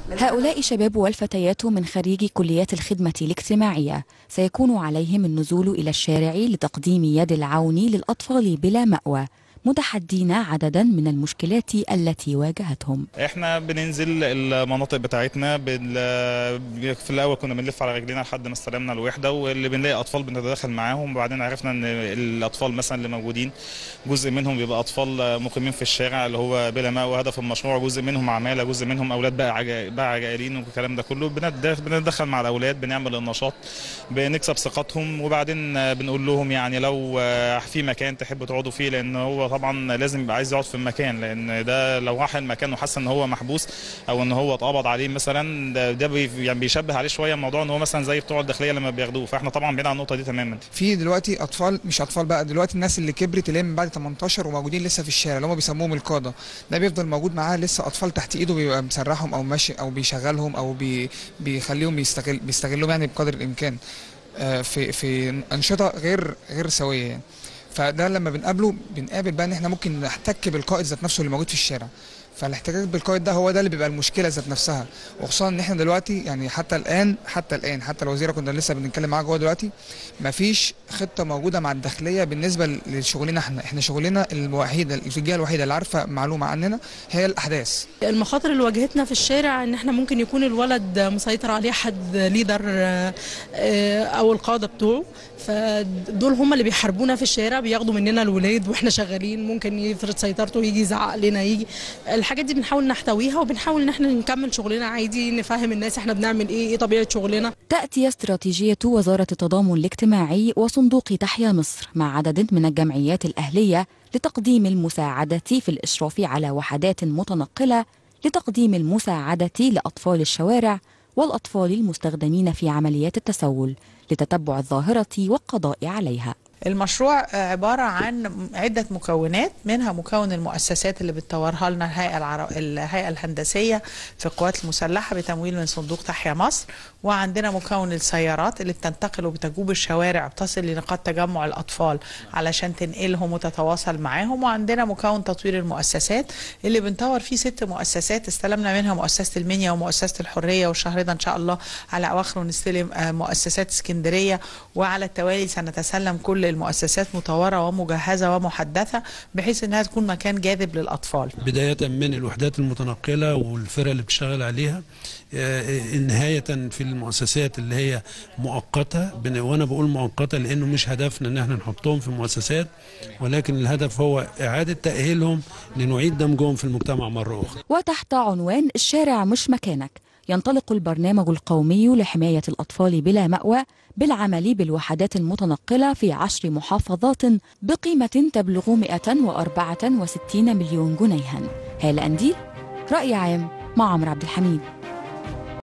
هؤلاء شباب والفتيات من خريجي كليات الخدمة الاجتماعية سيكون عليهم النزول إلى الشارع لتقديم يد العون للأطفال بلا مأوى متحدين عددا من المشكلات التي واجهتهم احنا بننزل المناطق بتاعتنا بال... في الاول كنا بنلف على رجلينا لحد ما استلمنا الوحده واللي بنلاقي اطفال بنتداخل معاهم وبعدين عرفنا ان الاطفال مثلا اللي موجودين جزء منهم بيبقى اطفال مقيمين في الشارع اللي هو بلا ماء هدف المشروع جزء منهم عماله جزء منهم اولاد بقى عجا... بقى عجائلين والكلام ده كله بنتدخل مع الاولاد بنعمل النشاط بنكسب ثقتهم وبعدين بنقول لهم يعني لو في مكان تحبوا تقعدوا فيه لان هو طبعا لازم يبقى عايز يقعد في المكان لان ده لو راح المكان وحس ان هو محبوس او ان هو اتقبض عليه مثلا ده, ده بي يعني بيشبه عليه شويه الموضوع ان هو مثلا زي بتوع الداخليه لما بياخدوه فاحنا طبعا بعيد عن النقطه دي تماما في دلوقتي اطفال مش اطفال بقى دلوقتي الناس اللي كبرت اللي هي من بعد 18 وموجودين لسه في الشارع اللي هم بيسموهم القاده ده بيفضل موجود معاه لسه اطفال تحت ايده بيبقى مسرحهم او ماشي او بيشغلهم او بي بيخليهم بيستغل بيستغلهم يعني بقدر الامكان في في انشطه غير غير سويه يعني فده لما بنقابله بنقابل بقى ان احنا ممكن نحتك بالقائد ذات نفسه اللي موجود في الشارع فالاحتكاك بالقائد ده هو ده اللي بيبقى المشكله ذات نفسها وخصوصا ان احنا دلوقتي يعني حتى الان حتى الان حتى الوزيره كنا لسه بنتكلم معاها جوه دلوقتي مفيش خطه موجوده مع الداخليه بالنسبه لشغلنا احنا احنا شغلنا الوحيده الجهه الوحيده اللي عارفه معلومه عننا هي الاحداث المخاطر اللي واجهتنا في الشارع ان احنا ممكن يكون الولد مسيطر عليه حد ليدر او القاده بتوعه فدول هم اللي بيحاربونا في الشارع بياخدوا مننا الولاد واحنا شغالين ممكن يفرض سيطرته يجي يزعق لنا يجي الحاجات دي بنحاول نحتويها وبنحاول ان احنا نكمل شغلنا عادي نفهم الناس احنا بنعمل ايه ايه طبيعه شغلنا تاتي استراتيجيه وزاره التضامن الاجتماعي وصندوق تحيا مصر مع عدد من الجمعيات الاهليه لتقديم المساعده في الاشراف على وحدات متنقله لتقديم المساعده لاطفال الشوارع والاطفال المستخدمين في عمليات التسول لتتبع الظاهره والقضاء عليها المشروع عبارة عن عدة مكونات منها مكون المؤسسات اللي بتطورها لنا الهيئة, العرب... الهيئة الهندسية في القوات المسلحة بتمويل من صندوق تحيا مصر وعندنا مكون السيارات اللي بتنتقل وبتجوب الشوارع بتصل لنقاط تجمع الأطفال علشان تنقلهم وتتواصل معاهم وعندنا مكون تطوير المؤسسات اللي بنطور فيه ست مؤسسات استلمنا منها مؤسسة المنيا ومؤسسة الحرية والشهر ده إن شاء الله على أواخره نستلم مؤسسات اسكندرية وعلى التوالي سنتسلم كل المؤسسات مطورة ومجهزة ومحدثة بحيث انها تكون مكان جاذب للأطفال بداية من الوحدات المتنقلة والفرق اللي بتشتغل عليها نهاية في المؤسسات اللي هي مؤقتة وانا بقول مؤقتة لانه مش هدفنا ان احنا نحطهم في مؤسسات ولكن الهدف هو اعادة تأهيلهم لنعيد دمجهم في المجتمع مرة اخرى وتحت عنوان الشارع مش مكانك ينطلق البرنامج القومي لحماية الأطفال بلا مأوى بالعمل بالوحدات المتنقلة في عشر محافظات بقيمة تبلغ 164 مليون جنيها هالة أنديل رأي عام مع عمرو عبد الحميد